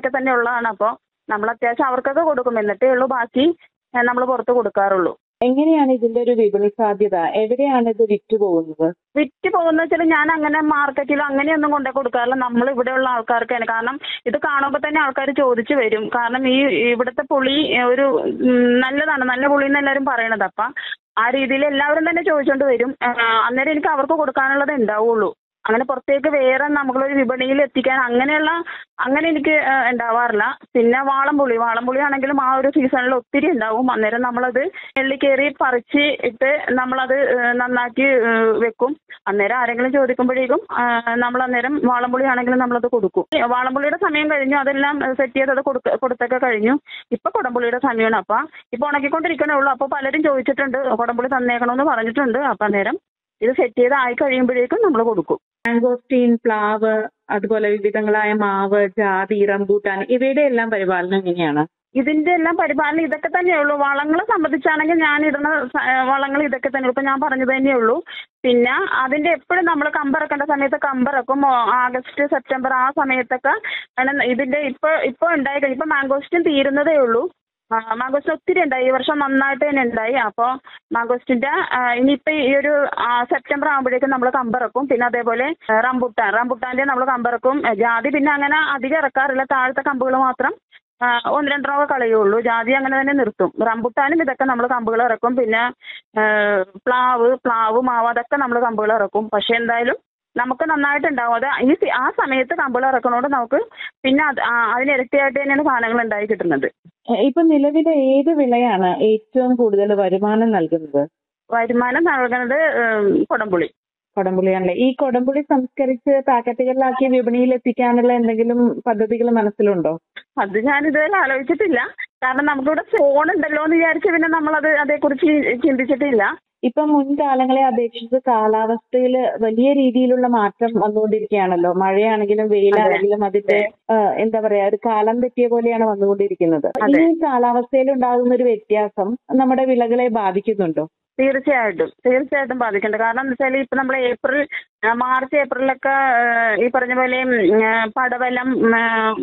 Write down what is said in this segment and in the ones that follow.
അങ്ങനെയൊക്കെ തന്നെ ഉള്ളതാണ് അപ്പോൾ നമ്മൾ അത്യാവശ്യം അവർക്കൊക്കെ കൊടുക്കും എന്നിട്ടേ ഉള്ളൂ ബാക്കി നമ്മൾ പുറത്ത് കൊടുക്കാറുള്ളൂ എങ്ങനെയാണ് ഇതിന്റെ ഒരു വിപണി സാധ്യത എവിടെയാണ് ഇത് വിറ്റ് പോകുന്നത് വിറ്റ് പോകുന്ന വെച്ചാൽ ഞാൻ അങ്ങനെ മാർക്കറ്റിലോ അങ്ങനെയൊന്നും കൊണ്ടേ കൊടുക്കാറില്ല നമ്മൾ ഇവിടെയുള്ള ആൾക്കാർക്കാണ് കാരണം ഇത് കാണുമ്പോൾ തന്നെ ആൾക്കാർ ചോദിച്ചു വരും കാരണം ഈ ഇവിടുത്തെ പുളി ഏഹ്, ഒരു ഉം, നല്ലതാണ് നല്ല പുളി എന്ന് എല്ലാവരും പറയണത് അപ്പം ആ രീതിയിൽ എല്ലാവരും തന്നെ ചോദിച്ചുകൊണ്ട് വരും ഏഹ്, അന്നേരം എനിക്ക് അവർക്ക് കൊടുക്കാനുള്ളത് ഉണ്ടാവുള്ളൂ അങ്ങനെ പുറത്തേക്ക് വേറെ നമ്മളൊരു വിപണിയിൽ എത്തിക്കാൻ അങ്ങനെയുള്ള അങ്ങനെ എനിക്ക് ഏഹ്, ഉണ്ടാവാറില്ല പിന്നെ വാളംപുളി വാളംപുളി ആണെങ്കിലും ആ ഒരു സീസണിൽ ഒത്തിരി ഉണ്ടാവും അന്നേരം നമ്മളത് എള്ളി കയറി പറിച്ച് ഇട്ട് നമ്മളത് ഏഹ്, നന്നാക്കി ഏഹ്, വെക്കും അന്നേരം ആരെങ്കിലും ചോദിക്കുമ്പോഴേക്കും ഏഹ്, നമ്മൾ അന്നേരം വാളംപുളി ആണെങ്കിലും നമ്മളത് കൊടുക്കും ഈ വാളംപുളിയുടെ സമയം കഴിഞ്ഞു അതെല്ലാം സെറ്റ് ചെയ്തത് കൊടുക്ക കൊടുത്തൊക്കെ കഴിഞ്ഞു ഇപ്പൊ കുടംപുളിയുടെ സമയമാണ് അപ്പൊ ഇപ്പൊ ഉണക്കിക്കൊണ്ടിരിക്കണേ ഉള്ളൂ അപ്പൊ പലരും ചോദിച്ചിട്ടുണ്ട് കുടംപുളി തന്നേക്കണമെന്ന് പറഞ്ഞിട്ടുണ്ട് അപ്പൊ അന്നേരം ഇത് സെറ്റ് ചെയ്ത് ആയി കഴിയുമ്പോഴേക്കും നമ്മൾ കൊടുക്കും മാംഗോസ്റ്റീൻ പ്ലാവ് അതുപോലെ വിവിധങ്ങളായ മാവ് ജാതി റംബൂട്ടാൻ ഇവയുടെ എല്ലാം പരിപാലനം എങ്ങനെയാണ് ഇതിന്റെ എല്ലാം പരിപാലനം ഇതൊക്കെ തന്നെയുള്ളൂ വളങ്ങളെ സംബന്ധിച്ചാണെങ്കിൽ ഞാൻ ഇടുന്ന വളങ്ങൾ ഇതൊക്കെ തന്നെ ഇപ്പൊ ഞാൻ പറഞ്ഞത് തന്നെയുള്ളൂ പിന്നെ അതിന്റെ എപ്പോഴും നമ്മൾ കമ്പിറക്കേണ്ട സമയത്ത് കമ്പിറക്കും ഓ- ആഗസ്റ്റ് സെപ്റ്റംബർ ആ സമയത്തൊക്കെ ആണ് ഇതിന്റെ ഇപ്പൊ ഇപ്പൊ ഉണ്ടായി കഴിഞ്ഞു ഇപ്പൊ മാംഗോസ്റ്റിൻ തീരുന്നതേ ഉള്ളൂ ആ, മാംഗോസ്റ്റിൻ ഒത്തിരി ഉണ്ടായി ഈ വർഷം നന്നായിട്ട് തന്നെ ഉണ്ടായി അപ്പോൾ മാംഗോസ്റ്റിന്റെ ആ, ഇനിയിപ്പോ ഈ ഒരു ആ, സെപ്റ്റംബർ ആകുമ്പോഴേക്കും നമ്മൾ കമ്പിറക്കും പിന്നെ അതേപോലെ ആ, റംബുട്ടാൻ റംബുട്ടാന്റെ നമ്മൾ കമ്പിറക്കും ജാതി പിന്നെ അങ്ങനെ അധികം ഇറക്കാറില്ല താഴത്തെ കമ്പുകൾ മാത്രം ആ, ഒന്ന് രണ്ടെണ്ണമൊക്കെ കളയുള്ളൂ ജാതി അങ്ങനെ തന്നെ നിർത്തും റംബുട്ടാനും ഇതൊക്കെ നമ്മൾ കമ്പുകൾ ഇറക്കും പിന്നെ ആ, പ്ലാവ് പ്ലാവ് മാവ് അതൊക്കെ നമ്മൾ കമ്പുകൾ ഇറക്കും പക്ഷെ എന്തായാലും നമുക്ക് നന്നായിട്ടുണ്ടാവും അത് ഈ സി- ആ സമയത്ത് കമ്പുകൾ ഇറക്കണോണ്ട് നമുക്ക് പിന്നെ അത് ആ, അതിന് ഇരട്ടിയായിട്ട് തന്നെയാണ് സാധനങ്ങൾ ഉണ്ടായി കിട്ടുന്നത് എ, ഇപ്പൊ നിലവിലെ ഏത് വിളയാണ് ഏറ്റവും കൂടുതൽ വരുമാനം നൽകുന്നത് വരുമാനം നൽകുന്നത് ഉം, കൊടംപുളി കൊടംപുളിയാണല്ലേ ഈ കൊടംപുളി സംസ്കരിച്ച് പാക്കറ്റുകളിലാക്കി വിപണിയിൽ എത്തിക്കാനുള്ള എന്തെങ്കിലും പദ്ധതികൾ മനസ്സിലുണ്ടോ അത് ഞാൻ ഇതുവരെ ആലോചിച്ചിട്ടില്ല കാരണം നമുക്കിവിടെ ഫോൺ ഉണ്ടല്ലോ എന്ന് വിചാരിച്ച് പിന്നെ നമ്മളത് അതേക്കുറിച്ച് ചിന്തിച്ചിട്ടില്ല ഇപ്പൊ മുൻകാലങ്ങളെ അപേക്ഷിച്ച് കാലാവസ്ഥയിൽ വലിയ രീതിയിലുള്ള മാറ്റം വന്നുകൊണ്ടിരിക്കുകയാണല്ലോ മഴയാണെങ്കിലും വെയിലാണെങ്കിലും അതിന്റെ ആ, എന്താ പറയാ ഒരു കാലം തെറ്റിയ പോലെയാണ് വന്നുകൊണ്ടിരിക്കുന്നത് അതെ. ഈ കാലാവസ്ഥയിൽ ഉണ്ടാകുന്ന ഒരു വ്യത്യാസം നമ്മുടെ വിളകളെ ബാധിക്കുന്നുണ്ടോ തീർച്ചയായിട്ടും തീർച്ചയായിട്ടും ബാധിക്കുന്നുണ്ട് കാരണം എന്താ വെച്ചാൽ ഇപ്പൊ നമ്മൾ ഏപ്രിൽ ആ, മാർച്ച് ഏപ്രിലൊക്കെ ആ, ഈ പറഞ്ഞ പോലെ ഉം, ആ, പടവലം ഉം, ആ,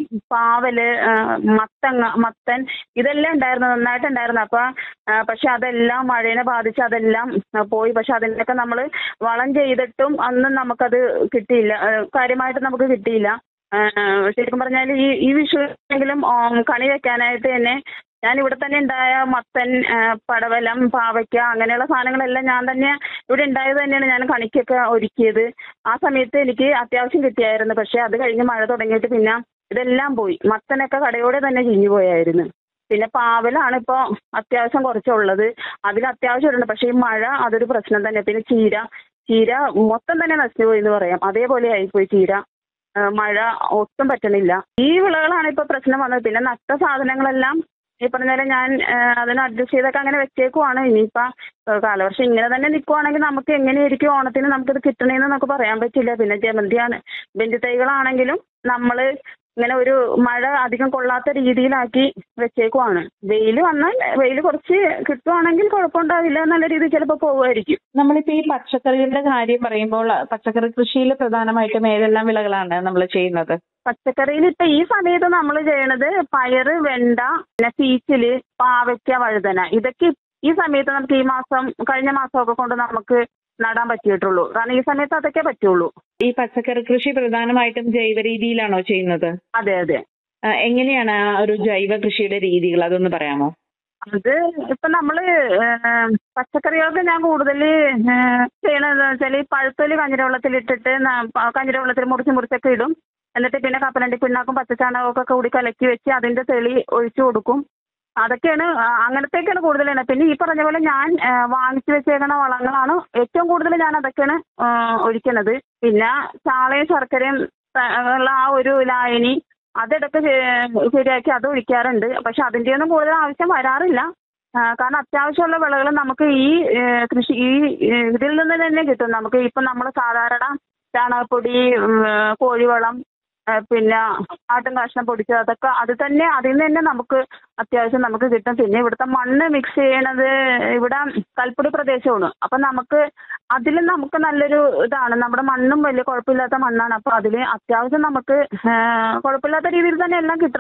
പാവല് ആ, മത്തങ്ങ മത്തൻ ഇതെല്ലാം ഉണ്ടായിരുന്നു നന്നായിട്ടുണ്ടായിരുന്നു അപ്പൊ ആ, പക്ഷെ അതെല്ലാം മഴേനെ ബാധിച്ച് അതെല്ലാം ആ, പോയി പക്ഷെ അതിനൊക്കെ നമ്മൾ വളം ചെയ്തിട്ടും അന്നും നമുക്കത് കിട്ടിയില്ല ആ, കാര്യമായിട്ട് നമുക്ക് കിട്ടിയില്ല ആ, ശരിക്കും പറഞ്ഞാൽ ഈ ഈ വിഷുവിനെങ്കിലും കണി വെക്കാനായിട്ട് തന്നെ ഞാൻ ഇവിടെ തന്നെ ഉണ്ടായ മത്തൻ ആ, പടവലം പാവയ്ക്ക അങ്ങനെയുള്ള സാധനങ്ങളെല്ലാം ഞാൻ തന്നെ ഇവിടെ ഉണ്ടായത് തന്നെയാണ് ഞാൻ കണിക്കൊക്കെ ഒരുക്കിയത് ആ സമയത്ത് എനിക്ക് അത്യാവശ്യം കിട്ടിയായിരുന്നു പക്ഷെ അത് കഴിഞ്ഞ് മഴ തുടങ്ങിയിട്ട് പിന്നെ ഇതെല്ലാം പോയി മത്തനൊക്കെ കടയോടെ തന്നെ ചീഞ്ഞു പോയായിരുന്നു പിന്നെ പാവലാണ് ഇപ്പോൾ അത്യാവശ്യം കുറച്ചുള്ളത് അതിൽ അത്യാവശ്യം ഉണ്ട് പക്ഷേ ഈ മഴ അതൊരു പ്രശ്നം തന്നെ പിന്നെ ചീര ചീര മൊത്തം തന്നെ നശിച്ചു പോയി എന്ന് പറയാം അതേപോലെ ആയിപ്പോയി ചീര ആ, മഴ ഒട്ടും പറ്റണില്ല ഈ വിളകളാണ് ഇപ്പോൾ പ്രശ്നം വന്നത് പിന്നെ നട്ട സാധനങ്ങളെല്ലാം ഈ പറഞ്ഞ പോലെ ഞാൻ ആ, അതിന് അഡ്ജസ്റ്റ് ചെയ്തൊക്കെ അങ്ങനെ വെച്ചേക്കുവാണ് ഇനിയിപ്പോൾ കാലവർഷം ഇങ്ങനെ തന്നെ നിൽക്കുവാണെങ്കിൽ നമുക്ക് എങ്ങനെയായിരിക്കും ഓണത്തിന് നമുക്കിത് കിട്ടണേന്ന് നമുക്ക് പറയാൻ പറ്റില്ല പിന്നെ ജമന്തിയാണ് ബെഞ്ച് തൈകളാണെങ്കിലും നമ്മൾ ഇങ്ങനെ ഒരു മഴ അധികം കൊള്ളാത്ത രീതിയിലാക്കി വെച്ചേക്കുവാണ് വെയിൽ വന്നാൽ വെയിൽ കുറച്ച് കിട്ടുവാണെങ്കിൽ കുഴപ്പമുണ്ടാവില്ല എന്നുള്ള രീതിയിൽ ചിലപ്പോൾ പോകുമായിരിക്കും നമ്മളിപ്പോ ഈ പച്ചക്കറികളുടെ കാര്യം പറയുമ്പോൾ പച്ചക്കറി കൃഷിയിൽ പ്രധാനമായിട്ടും ഏതെല്ലാം വിളകളാണ് നമ്മൾ ചെയ്യുന്നത് പച്ചക്കറിയിൽ ഇപ്പൊ ഈ സമയത്ത് നമ്മൾ ചെയ്യണത് പയറ് വെണ്ട പിന്നെ പീച്ചില് പാവയ്ക്ക വഴുതന ഇതൊക്കെ ഈ സമയത്ത് നമുക്ക് ഈ മാസം കഴിഞ്ഞ മാസമൊക്കെ കൊണ്ട് നമുക്ക് നടാൻ പറ്റിയിട്ടുള്ളൂ കാരണം ഈ സമയത്ത് അതൊക്കെ പറ്റുള്ളൂ ഈ പച്ചക്കറി കൃഷി പ്രധാനമായിട്ടും ജൈവ രീതിയിലാണോ ചെയ്യുന്നത് അതെ അതെ ആ, എങ്ങനെയാണ് ആ ഒരു ജൈവ കൃഷിയുടെ രീതികൾ അതൊന്ന് പറയാമോ അത് ഇപ്പൊ നമ്മള് ഏഹ്, പച്ചക്കറികളൊക്കെ ഞാൻ കൂടുതൽ ചെയ്യണതെന്ന് വെച്ചാൽ ഈ പഴുത്തൊലി കഞ്ഞിരവെള്ളത്തിൽ ഇട്ടിട്ട് കഞ്ഞിരവെള്ളത്തിൽ മുറിച്ച് മുറിച്ചൊക്കെ ഇടും എന്നിട്ട് പിന്നെ കപ്പലണ്ടി പിണ്ണാക്കും പച്ചച്ചാണകമൊക്കെ കൂടി കലക്കി വെച്ച് അതിന്റെ തെളി ഒഴിച്ചു കൊടുക്കും അതൊക്കെയാണ് ആ, അങ്ങനത്തെയൊക്കെയാണ് കൂടുതലാണ് പിന്നെ ഈ പറഞ്ഞ പോലെ ഞാൻ ആ, വാങ്ങിച്ചു വെച്ചേക്കണ വളങ്ങളാണ് ഏറ്റവും കൂടുതൽ ഞാൻ അതൊക്കെയാണ് ആ, ഒഴിക്കണത് പിന്നെ ചാളയും ശർക്കരയും ആ, ഉള്ള ആ ഒരു ലായനി അതിടക്ക് ശ- ശരിയാക്കി അത് ഒഴിക്കാറുണ്ട് പക്ഷെ അതിൻ്റെ ഒന്നും കൂടുതൽ ആവശ്യം വരാറില്ല ആ, കാരണം അത്യാവശ്യമുള്ള വിളകൾ നമുക്ക് ഈ ഏ, കൃഷി ഈ ഏ, ഇതിൽ നിന്ന് തന്നെ കിട്ടും നമുക്ക് ഇപ്പം നമ്മൾ സാധാരണ ചാണകപ്പൊടി ഉം, കോഴിവളം ആ, പിന്നെ ആട്ടും കാഷ്ണം പൊടിച്ചത് അതൊക്കെ അത് തന്നെ അതിൽ നിന്ന് തന്നെ നമുക്ക് അത്യാവശ്യം നമുക്ക് കിട്ടും പിന്നെ ഇവിടുത്തെ മണ്ണ് മിക്സ് ചെയ്യണത് ഇവിടെ കൽപ്പടി പ്രദേശമാണ് അപ്പം നമുക്ക് അതിൽ നമുക്ക് നല്ലൊരു ഇതാണ് നമ്മുടെ മണ്ണും വലിയ കുഴപ്പമില്ലാത്ത മണ്ണാണ് അപ്പോൾ അതിൽ അത്യാവശ്യം നമുക്ക് ആ, കുഴപ്പമില്ലാത്ത രീതിയിൽ തന്നെ എല്ലാം കിട്ടും